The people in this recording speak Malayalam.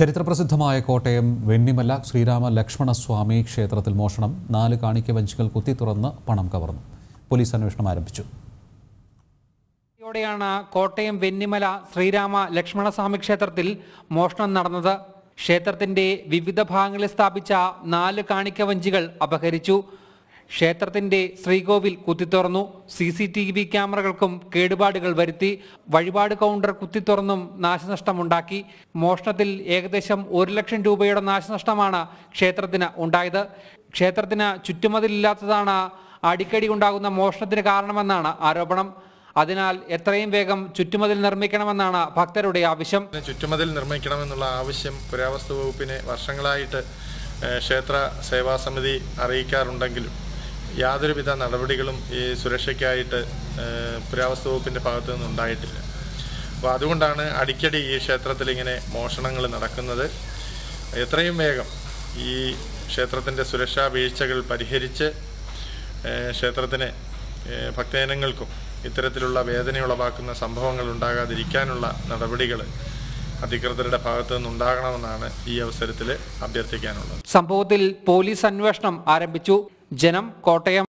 ചരിത്രപ്രസിദ്ധമായ കോട്ടയം വെണ്ണിമല ശ്രീരാമ ലക്ഷ്മണസ്വാമി ക്ഷേത്രത്തിൽ മോഷണം നാല് കാണിക്ക വഞ്ചികൾ കുത്തി തുറന്ന് പണം കവർന്നു പോലീസ് അന്വേഷണം ആരംഭിച്ചു യോടെയാണ് കോട്ടയം വെന്നിമല ശ്രീരാമ ലക്ഷ്മണസ്വാമി ക്ഷേത്രത്തിൽ മോഷണം നടന്നത് ക്ഷേത്രത്തിന്റെ വിവിധ ഭാഗങ്ങളിൽ സ്ഥാപിച്ച നാല് കാണിക്ക വഞ്ചികൾ അപഹരിച്ചു ക്ഷേത്രത്തിന്റെ ശ്രീകോവിൽ കുത്തിത്തുറന്നു സി സി ടി വി ക്യാമറകൾക്കും കേടുപാടുകൾ വരുത്തി വഴിപാട് കൗണ്ടർ കുത്തിത്തുറന്നും നാശനഷ്ടമുണ്ടാക്കി മോഷണത്തിൽ ഏകദേശം ഒരു ലക്ഷം രൂപയുടെ നാശനഷ്ടമാണ് ക്ഷേത്രത്തിന് ഉണ്ടായത് ക്ഷേത്രത്തിന് ചുറ്റുമതിലില്ലാത്തതാണ് അടിക്കടി ഉണ്ടാകുന്ന മോഷണത്തിന് കാരണമെന്നാണ് ആരോപണം അതിനാൽ എത്രയും വേഗം ചുറ്റുമതിൽ നിർമ്മിക്കണമെന്നാണ് ഭക്തരുടെ ആവശ്യം ഇതിന് ചുറ്റുമതിൽ നിർമ്മിക്കണമെന്നുള്ള ആവശ്യം പുരാവസ്തു വകുപ്പിനെ വർഷങ്ങളായിട്ട് ഏഹ്, ക്ഷേത്ര സേവാ സമിതി അറിയിക്കാറുണ്ടെങ്കിലും യാതൊരുവിധ നടപടികളും ഈ സുരക്ഷയ്ക്കായിട്ട് ഏഹ്, പുരാവസ്തു വകുപ്പിൻ്റെ ഭാഗത്തു നിന്ന് ഉണ്ടായിട്ടില്ല അപ്പോൾ അതുകൊണ്ടാണ് അടിക്കടി ഈ ക്ഷേത്രത്തിൽ ഇങ്ങനെ മോഷണങ്ങൾ നടക്കുന്നത് എത്രയും വേഗം ഈ ക്ഷേത്രത്തിൻ്റെ സുരക്ഷാ വീഴ്ചകൾ പരിഹരിച്ച് ഏഹ്, ക്ഷേത്രത്തിന് ഏഹ്, ഭക്തജനങ്ങൾക്കും ഇത്തരത്തിലുള്ള വേദനയുളവാക്കുന്ന സംഭവങ്ങൾ ഉണ്ടാകാതിരിക്കാനുള്ള നടപടികൾ അധികൃതരുടെ ഭാഗത്തു നിന്നുണ്ടാകണമെന്നാണ് ഈ അവസരത്തിൽ അഭ്യർത്ഥിക്കാനുള്ളത് സംഭവത്തിൽ പോലീസ് അന്വേഷണം ആരംഭിച്ചു ജനം കോട്ടയം